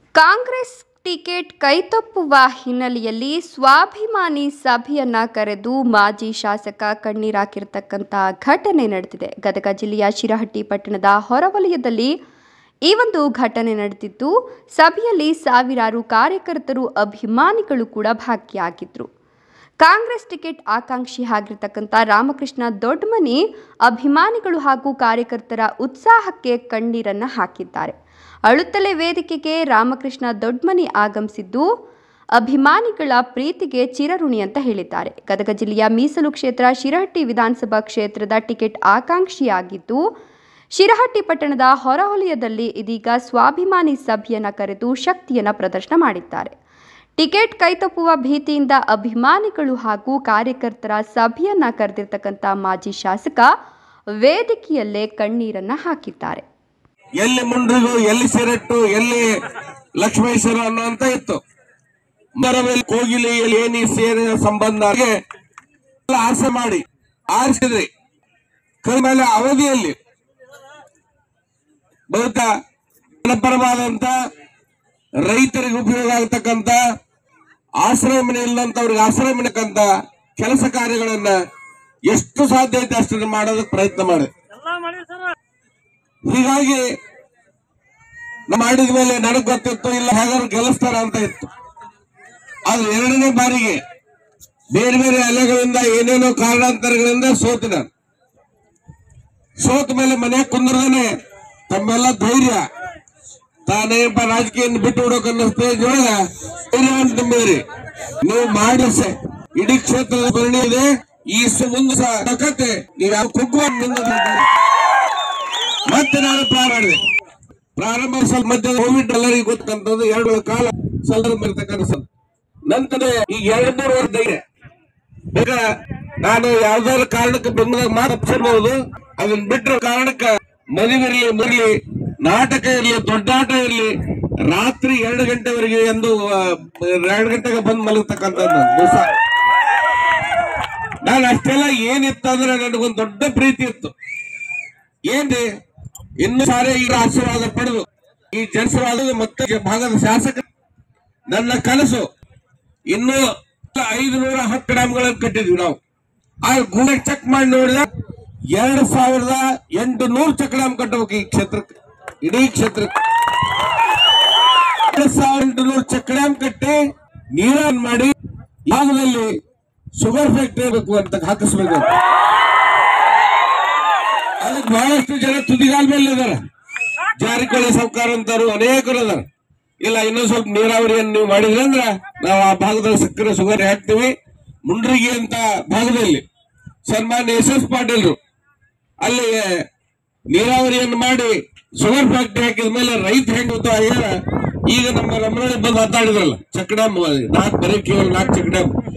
Congress ticket ಕೈತಪ್ಪುವ ಹಿನ್ನೆಲೆಯಲ್ಲಿ ಸ್ವಾಭಿಮಾನಿ ಸಭೆಯನ್ನ ಕರೆದು ಮಾಜಿ ಶಾಸಕ ಕಣ್ಣೀರಾಕಿರ್ತಕ್ಕಂಥ ಘಟನೆ ನಡೆದಿದೆ ಗದಗ ಜಿಲ್ಲೆಯ ಶಿರಹಟ್ಟಿ ಪಟ್ಟಣದ ಹೊರವಲಯದಲ್ಲಿ ಈ ಒಂದು ಘಟನೆ ನಡೆದಿದ್ದು ಸಭೆಯಲ್ಲಿ ಸಾವಿರಾರು ಕಾರ್ಯಕರ್ತರು ಅಭಿಮಾನಿಗಳು ಕೂಡ ಭಾಗಿಯಾಗಿದ್ರು ಕಾಂಗ್ರೆಸ್ ಟಿಕೆಟ್ ಆಕಾಂಕ್ಷಿ ಆಗಿರ್ತಕ್ಕಂಥ ರಾಮಕೃಷ್ಣ ದೊಡ್ಡಮನಿ ಅಭಿಮಾನಿಗಳು ಹಾಗೂ ಕಾರ್ಯಕರ್ತರ ಉತ್ಸಾಹಕ್ಕೆ ಕಣ್ಣೀರನ್ನ ಹಾಕಿದ್ದಾರೆ ಅಳುತ್ತಲೆ ವೇದಿಕೆಗೆ ರಾಮಕೃಷ್ಣ ದೊಡ್ಡಮನಿ ಆಗಮಿಸಿದ್ದು ಅಭಿಮಾನಿಗಳ ಪ್ರೀತಿಗೆ ಚಿರಋಣಿ ಅಂತ ಹೇಳಿದ್ದಾರೆ ಗದಗ ಜಿಲ್ಲೆಯ ಮೀಸಲು ಕ್ಷೇತ್ರ ಶಿರಹಟ್ಟಿ ವಿಧಾನಸಭಾ ಕ್ಷೇತ್ರದ ಟಿಕೆಟ್ ಆಕಾಂಕ್ಷಿಯಾಗಿದ್ದು ಶಿರಹಟ್ಟಿ ಪಟ್ಟಣದ ಹೊರವಲಯದಲ್ಲಿ ಇದೀಗ ಸ್ವಾಭಿಮಾನಿ ಸಭೆಯನ್ನ ಕರೆದು ಶಕ್ತಿಯನ್ನ ಪ್ರದರ್ಶನ ಮಾಡಿದ್ದಾರೆ ಟಿಕೆಟ್ ಕೈತಪ್ಪುವ ಭೀತಿಯಿಂದ ಅಭಿಮಾನಿಗಳು ಹಾಗೂ ಕಾರ್ಯಕರ್ತರ ಸಭೆಯನ್ನ ಕರೆದಿರ್ತಕ್ಕಂಥ ಮಾಜಿ ಶಾಸಕ ವೇದಿಕೆಯಲ್ಲೇ ಕಣ್ಣೀರನ್ನ ಹಾಕಿದ್ದಾರೆ ಎಲ್ಲಿ ಮುಂಡ್ರಿಗು ಎಲ್ಲಿ ಸಿರಟ್ಟು ಎಲ್ಲಿ ಲಕ್ಷ್ಮೇಶ್ವರ ಅನ್ನುವಂತ ಇತ್ತು ಮರದಲ್ಲಿ ಕೋಗಿಲಿ ಏನಿ ಸೇರಿನ ಸಂಬಂಧ ಎಲ್ಲ ಆಸೆ ಮಾಡಿ ಆರಿಸಿದ್ರಿ ಮೇಲೆ ಅವಧಿಯಲ್ಲಿ ಬಹುತೇಕ ಜನಪರವಾದಂತ ರೈತರಿಗೆ ಉಪಯೋಗ ಆಗ್ತಕ್ಕಂತ ಆಶ್ರಯ ಮನೆ ಇಲ್ಲಂತವ್ರಿಗೆ ಆಶ್ರಯ ಮನೆಕಂತ ಕೆಲಸ ಕಾರ್ಯಗಳನ್ನ ಎಷ್ಟು ಸಾಧ್ಯ ಐತೆ ಅಷ್ಟನ್ನು ಮಾಡೋದಕ್ಕೆ ಪ್ರಯತ್ನ ಮಾಡಿ ಹೀಗಾಗಿ ನಾನ್ ಮಾಡಿದ ಮೇಲೆ ನನಗ್ ಗೊತ್ತಿತ್ತು ಇಲ್ಲ ಹೇಗಾದ್ರು ಗೆಲ್ಲಿಸ್ತಾರ ಅಂತ ಇತ್ತು ಆದ್ರೆ ಎರಡನೇ ಬಾರಿಗೆ ಬೇರೆ ಬೇರೆ ಅಲೆಗಳಿಂದ ಏನೇನೋ ಕಾರಣಾಂತರಗಳಿಂದ ಸೋತು ನಾನು ಸೋತ ಮೇಲೆ ಮನೆ ಕುಂದ್ರದೇನೆ ತಮ್ಮೆಲ್ಲ ಧೈರ್ಯ ತಾನೇಪ್ಪ ರಾಜಕೀಯ ಬಿಟ್ಟು ಬಿಡೋಕ್ ಅನ್ನೋ ಸ್ಟೇಜ್ ಒಳಗ ಧೈರ್ಯವನ್ನು ತುಂಬಿದ್ರಿ ನೀವು ಮಾಡಿಸೆ ಇಡೀ ಕ್ಷೇತ್ರದ ಪರಿಣಿ ಇದೆ ಈ ಸ- ಮುಂದೆ ಸಹ ತಕ್ಕತ್ತೆ ನೀವು ಯಾವ ಕುಗ್ಗುವ ಮತ್ತೆ ನಾನು ಪ್ರಾರಂಭ ಮಾಡಿದೆ ಪ್ರಾರಂಭ ಸ್ವಲ್ಪ ಮಧ್ಯದ ಕೋವಿಡ್ ಎಲ್ಲರಿಗೂ ಗೊತ್ತಂತದ್ದು ಎರಡು ಕಾಲ ಸ್ವಲ್ಪ ಬರ್ತಕ್ಕಂಥ ಸ್ವಲ್ಪ. ನಂತರ ಈಗ ಎರಡು ಮೂರು ವರ್ಷ ಧೈರ್ಯ ಬೇಗ ನಾನು ಯಾವ್ದಾದ್ರು ಕಾರಣಕ್ಕೆ ಬಂದಾಗ ಮಾತು ತಪ್ಪಿಸಬಹುದು ಅದನ್ನ ಬಿಟ್ಟರೆ ಕಾರಣಕ್ಕೆ ಮದುವೆ ಇರಲಿ ಮುರಲಿ ನಾಟಕ ಇರಲಿ ದೊಡ್ಡಾಟ ಇರಲಿ ರಾತ್ರಿ ಎರಡು ಗಂಟೆವರೆಗೆ ಎಂದು ಆ, ಎರಡು ಗಂಟೆಗೆ ಬಂದು ಮಲಗತಕ್ಕಂಥದ್ದು ದಿವಸ ನಾನು ಅಷ್ಟೆಲ್ಲ ಏನಿತ್ತು ಅಂದ್ರೆ ನನಗೊಂದು ದೊಡ್ಡ ಪ್ರೀತಿ ಇತ್ತು ಏನ್ರಿ ಇನ್ನು ಸಾರಿ ಈಗ ಆಶೀರ್ವಾದ ಪಡೆದು ಈ ಜನಸವಾದ ಮತ್ತೆ ಭಾಗದ ಶಾಸಕ ನನ್ನ ಕನಸು ಇನ್ನು ಐದು ನೂರ ಹತ್ತು ಡ್ಯಾಮ್ಗಳನ್ನು ಕಟ್ಟಿದ್ವಿ ನಾವು ಆ ಗೂಗಲ್ ಚೆಕ್ ಮಾಡಿ ನೋಡಿದ ಎರಡು ಸಾವಿರದ ಎಂಟು ನೂರು ಚೆಕ್ ಡ್ಯಾಮ್ ಕಟ್ಟಬೇಕು ಈ ಕ್ಷೇತ್ರಕ್ಕೆ ಇಡೀ ಕ್ಷೇತ್ರಕ್ಕೆ ಎರಡು ಸಾವಿರದ ಎಂಟು ನೂರು ಚೆಕ್ ಡ್ಯಾಮ್ ಕಟ್ಟಿ ನೀರನ್ನು ಮಾಡಿ ಭಾಗದಲ್ಲಿ ಶುಗರ್ ಫ್ಯಾಕ್ಟರಿ ಬೇಕು ಅಂತ ಹಾಕಿಸ್ಬೇಕು ಅದಕ್ಕೆ ಬಹಳಷ್ಟು ಜನ ತುದಿಗಾಲ ಮೇಲೆ ಇದಾರೆ ಜಾರಿಕೊಳ್ಳಿ ಸರ್ಕಾರ ಅಂತಾರು ಅನೇಕರು ಅದಾರ ಇಲ್ಲ ಇನ್ನೊಂದ್ ಸ್ವಲ್ಪ ನೀರಾವರಿಯನ್ನು ನೀವು ಮಾಡಿದ್ರಿ ಅಂದ್ರ ನಾವು ಆ ಭಾಗದಲ್ಲಿ ಸಕ್ಕರೆ ಶುಗರ್ ಹಾಕ್ತಿವಿ ಮುಂಡ್ರಿಗಿ ಅಂತ ಭಾಗದಲ್ಲಿ ಸನ್ಮಾನ್ಯ ಎಸ್ ಎಸ್ ಪಾಟೀಲ್ರು ಅಲ್ಲಿ ನೀರಾವರಿಯನ್ನು ಮಾಡಿ ಶುಗರ್ ಫ್ಯಾಕ್ಟರಿ ಹಾಕಿದ ಮೇಲೆ ರೈತ ಹೆಂಗ್ ಆಗ್ಯಾರ ಈಗ ನಮ್ಮ ರಮಣಿ ಬಂದು ಮಾತಾಡಿದ್ರಲ್ಲ ಚಕ್ ಡ್ಯಾಮ್ ನಾಲ್ಕು ಬರೀ ಕೇವಲ ನಾಲ್ಕು ಚಕ್ ಡ್ಯಾಮ್